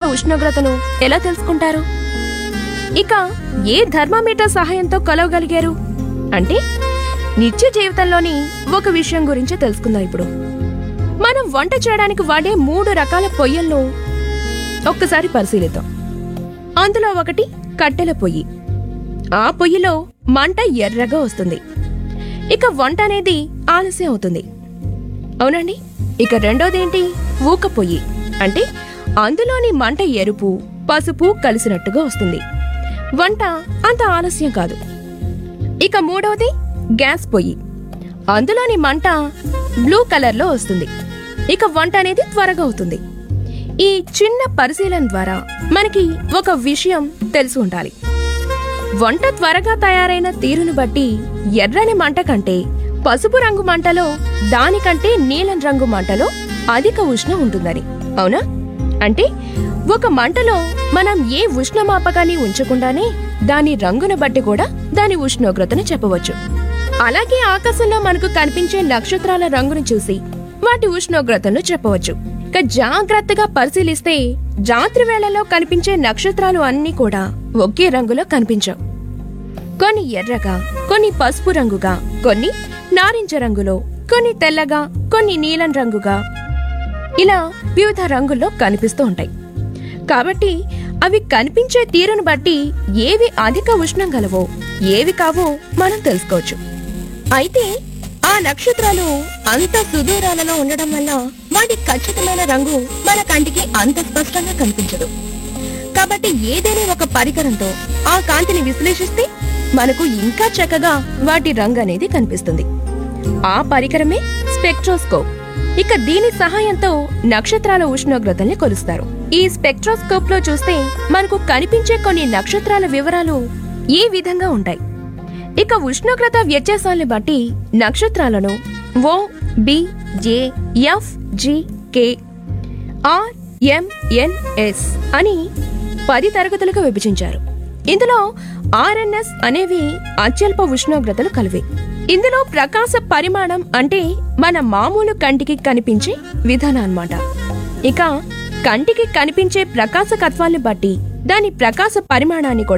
ఉష్ణోగ్రతను ఎలా తెలుసుకుంటారు ఇక ఏ థర్మామీటర్ సహాయంతో కొలవగలిగారు అంటే నిత్య జీవితంలోని ఒక విషయం గురించి తెలుసుకుందాం ఇప్పుడు మనం వంట చేయడానికి వాడే మూడు రకాల పొయ్యలను ఒక్కసారి పరిశీలిద్దాం అందులో ఒకటి కట్టెల పొయ్యి ఆ పొయ్యిలో మంట ఎర్రగా వస్తుంది ఇక వంట అనేది ఆలస్యం అవుతుంది అవునండి ఇక రెండోదేంటి ఊక పొయ్యి అంటే అందులోని మంట ఎరుపు పసుపు కలిసినట్టుగా వస్తుంది వంట అంత ఆలస్యం కాదు ఇక మూడవది గ్యాస్ పొయ్యి అందులోని మంట బ్లూ కలర్లో వస్తుంది ఇక వంట అనేది త్వరగా అవుతుంది ఈ చిన్న పరిశీలన ద్వారా మనకి ఒక విషయం తెలిసి ఉండాలి వంట త్వరగా తయారైన తీరును బట్టి ఎర్రని మంట కంటే పసుపు రంగు మంటలో దానికంటే నీలం రంగు మంటలో అధిక ఉష్ణం ఉంటుందని అవునా అంటే ఒక మంటలో మనం ఏ ఉష్ణమాపకాన్ని ఉంచకుండానే దాని రంగును బట్టి కూడా దాని ఉష్ణోగ్రతను చెప్పవచ్చు అలాగే ఆకాశంలో మనకు కనిపించే నక్షత్రాల రంగును చూసి వాటి ఉష్ణోగ్రతను చెప్పవచ్చు ఇక జాగ్రత్తగా పరిశీలిస్తే రాత్రి వేళలో కనిపించే నక్షత్రాలు అన్నీ కూడా ఒకే రంగులో కనిపించవు కొన్ని ఎర్రగా కొన్ని పసుపు రంగుగా కొన్ని నారింజ రంగులో కొన్ని తెల్లగా కొన్ని నీలం రంగుగా ఇలా వివిధ రంగుల్లో కనిపిస్తూ ఉంటాయి కాబట్టి అవి కనిపించే తీరును బట్టి ఏవి అధిక ఉష్ణం గలవో ఏవి కావో మనం తెలుసుకోవచ్చు అయితే ఆ నక్షత్రాలు అంత సుదూరాలలో ఉండడం వల్ల వాటి ఖచ్చితమైన రంగు మన కంటికి అంత స్పష్టంగా కనిపించదు కాబట్టి ఏదైనా ఒక పరికరంతో ఆ కాంతిని విశ్లేషిస్తే మనకు ఇంకా చక్కగా వాటి రంగు అనేది కనిపిస్తుంది ఆ పరికరమే స్పెక్ట్రోస్కోప్ ఇక దీని సహాయంతో నక్షత్రాల ఉష్ణోగ్రతల్ని కొలుస్తారు ఈ స్పెక్ట్రోస్కోప్ లో చూస్తే మనకు కనిపించే కొన్ని నక్షత్రాల వివరాలు ఈ విధంగా ఉంటాయి ఇక ఉష్ణోగ్రత వ్యత్యాసాల్ని బట్టి నక్షత్రాలను O B J F G K R M N S అని పది తరగతులుగా విభజించారు ఇందులో ఆర్ఎన్ఎస్ అనేవి అత్యల్ప ఉష్ణోగ్రతలు కలివి ఇందులో ప్రకాశ పరిమాణం అంటే మన మామూలు కంటికి కనిపించే విధానం అన్నమాట ఇక కంటికి కనిపించే ప్రకాశకత్వాన్ని బట్టి దాని ప్రకాశ పరిమాణాన్ని కూడా